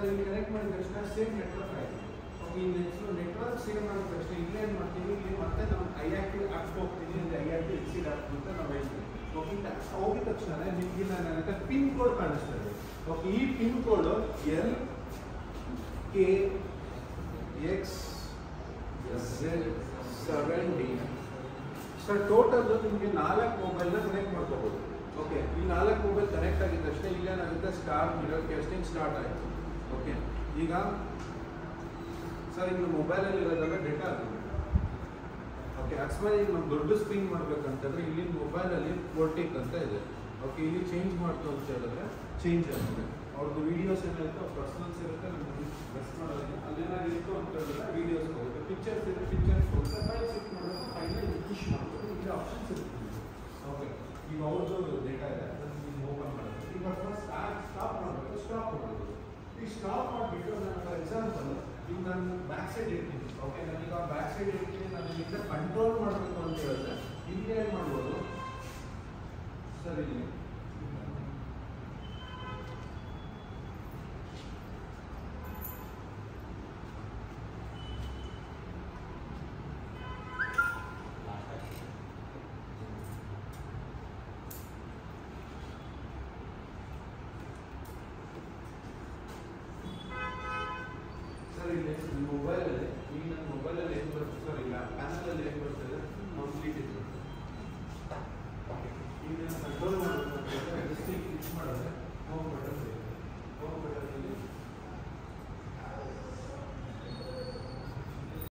sir ಇಲ್ಲಿ connect ಮಾಡಿದ ತಕ್ಷಣ ಸೇಮ್ ನೆಟ್ವರ್ಕ್ ಆಯಿತು ಈ ನೆಕ್ಸ್ಟ್ ನೆಟ್ವರ್ಕ್ ಸೇವ್ ಮಾಡಿದ ತಕ್ಷಣ ಇಲ್ಲೇ ಏನು ಮಾಡ್ತೀವಿ ಇಲ್ಲಿ ಮತ್ತೆ ನಾವು ಐ ಆಕ್ಟಿವ್ ಆ್ಯಪ್ ಹೋಗ್ತೀನಿ ಅಂದರೆ ಐ ಆಕ್ಟಿವ್ ಎಕ್ಸಿಡ್ ಆ್ಯಪ್ ಅಂತ ನಾವು ಹೇಳ್ತೀವಿ ಓಕೆ ಹೋಗಿದ ತಕ್ಷಣ ನಿಮಗೆ ನಾನು ಪಿನ್ ಕೋಡ್ ಕಾಣಿಸ್ತದೆ ಓಕೆ ಈ pin code L K X Z seven D sir total ನಿಮಗೆ ನಾಲ್ಕು ಮೊಬೈಲ್ನ ಕನೆಕ್ಟ್ ಮಾಡ್ಕೋಬೋದು ಓಕೆ ಈ ನಾಲ್ಕು ಮೊಬೈಲ್ ಕನೆಕ್ಟ್ ಆಗಿದ ತಕ್ಷಣ ಇಲ್ಲೇನಾಗುತ್ತೆ ಸ್ಟಾರ್ ಮಿರರ್ ಕ್ಯಾಸ್ಟಿಂಗ್ ಸ್ಟಾರ್ಟ್ ಆಯಿತು ಓಕೆ ಈಗ ಸರ್ ಈಗ ಮೊಬೈಲಲ್ಲಿ ಇರೋದೆಲ್ಲ ಡೇಟಾ ಆಗ್ತದೆ ಓಕೆ ಅಕಸ್ಮಾತ್ ಈಗ ನಾವು ದೊಡ್ಡ ಸ್ಕ್ರೀನ್ ಮಾಡ್ಬೇಕಂತಂದ್ರೆ ಇಲ್ಲಿ ಮೊಬೈಲಲ್ಲಿ ಫೋರ್ಟಿಕ್ ಅಂತ ಇದೆ ಓಕೆ ಇಲ್ಲಿ ಚೇಂಜ್ ಮಾಡ್ತು ಅಂತ ಹೇಳಿದ್ರೆ ಚೇಂಜ್ ಆಗುತ್ತೆ ಅವ್ರದ್ದು ವೀಡಿಯೋಸ್ ಏನಾಯ್ತು ಪರ್ಸನಲ್ಸ್ ಇರುತ್ತೆ ನಮ್ಗೆ ಪ್ರೆಸ್ ಮಾಡೋದಿಲ್ಲ ಅಲ್ಲೇನಾದ್ರು ಇತ್ತು ಅಂತ ಹೇಳಿದ್ರೆ ವೀಡಿಯೋಸ್ ಹೋಗುತ್ತೆ ಪಿಕ್ಚರ್ಸ್ ಇದೆ ಪಿಕ್ಚರ್ಸ್ ಹೋಗುತ್ತೆ ಫೈಲ್ ಶಿಫ್ಟ್ ಮಾಡಬೇಕು ಫೈಲ್ ಪುಷ್ ಮಾಡಬೇಕು ಇಲ್ಲಿ ಆಪ್ಷನ್ಸ್ ಇರುತ್ತೆ ಓಕೆ ಈಗ ಅವ್ರದ್ದು ಡೇಟಾ ಇದೆ ಅದನ್ನು ನೀವು ಓಪನ್ ಮಾಡಬೇಕು ಈಗ ಫಸ್ಟ್ ಸ್ಟಾಪ್ ಮಾಡಬೇಕು ಸ್ಟಾಪ್ ಮಾಡಬೇಕು ಈಗ ಸ್ಟಾಪ್ ಮಾಡಿಬಿಟ್ಟು ನಾನು ಫಾರ್ ಎಕ್ಸಾಂಪಲ್ ಈಗ ನಾನು ಬ್ಯಾಕ್ ಸೈಡ್ ಇರ್ತೀನಿ ಓಕೆ ನಾನೀಗ ಬ್ಯಾಕ್ ಸೈಡ್ ಇರ್ತೀನಿ ನಾನು ಇಲ್ಲಿಂದ ಕಂಟ್ರೋಲ್ ಮಾಡಬೇಕು ಅಂತ ಹೇಳಿದ್ರೆ ಇಲ್ಲಿ ಏನು ಮಾಡ್ಬೋದು ಸರ್ ಇಲ್ಲಿ